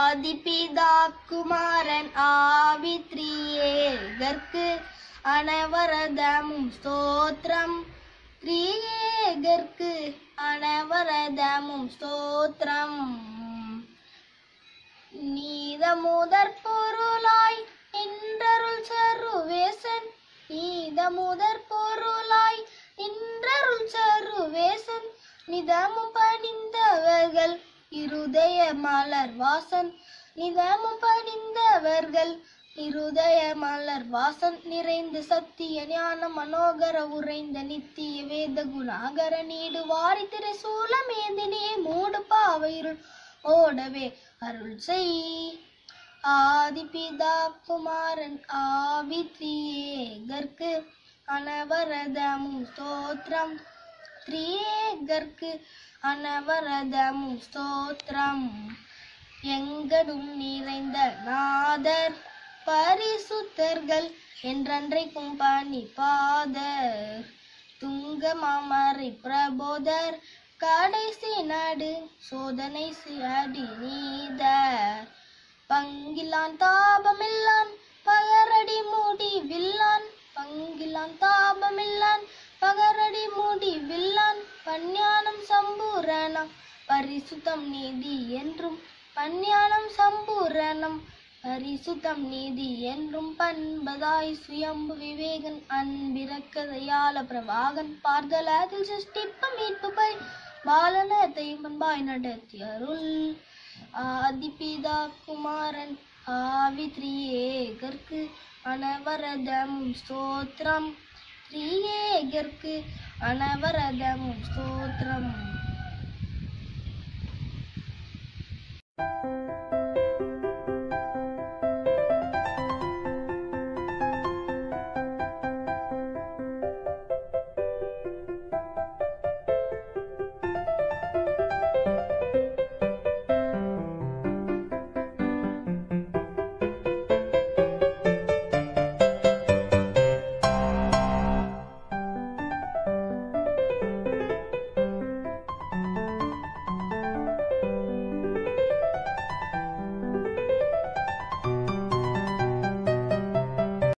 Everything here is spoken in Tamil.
ஆதிபிதா குமாரன் ஆவி த்ரியேகர்க்கு அனவரதமும் ஸ்தோத்திரம் த்ரியேகர்க்கு அனவரதமும் ஸ்தோத்திரம் நீத முதற் பொருளாய் நின்றருள் சருவேசன் நீத முதற் பொருளாய் நின்றருள் சருவேசன் நிதமும் பணிந்தவர்கள் இருதய மலர் வாசன் நிதமும் பணிந்தவர்கள் இருதய மலர் வாசன் நிறைந்த சத்திய ஞான மனோகர உறைந்த நித்திய வேத குணாகர நீடு வாரி திரை சூலமேந்தினே மூடு பாவைருள் ஓடவே அருள் செய் ஆதிபிதா குமாரன் ஆவி த்ரியேகர்க்கு அனவரதமும் ஸ்தோத்திரம் த்ரியேகர்க்கு அனவரதமும் ஸ்தோத்திரம் எங்கடும் நிறைந்த நாதர் பரிசுத்தர்கள் என்றன்றைக்கும் பணி பாதர் துங்க மாமரை பிரபோதர் கடைசி நடு சோதனை சியடி நீதர் பங்கிலான் தாபமில்லான் பகரடி மூடி வில்லான் பங்கிலான் தாபமில்லான் பகரடி மூடி வில்லான் பஞ்ஞானம் சம்பூரணம் பரிசுத்தம் நீதி என்றும் பஞ்ஞானம் சம்பூரணம் பரிசுத்தம் நீதி என்றும் பண்பதாய் சுயம்பு விவேகன் அன்பிறக்கதையால பிரவாகன் பார்த்தலத்தில் சிருஷ்டிப்ப மீட்பு பை பாலனத்தை பண்பாய் நடத்தி அருள் ஆதிபிதா குமாரன் ஆவி த்ரியேகர்க்கு அனவரதமும் ஸ்தோத்திரம் த்ரியேகர்க்கு அனவரதமும் ஸ்தோத்திரம்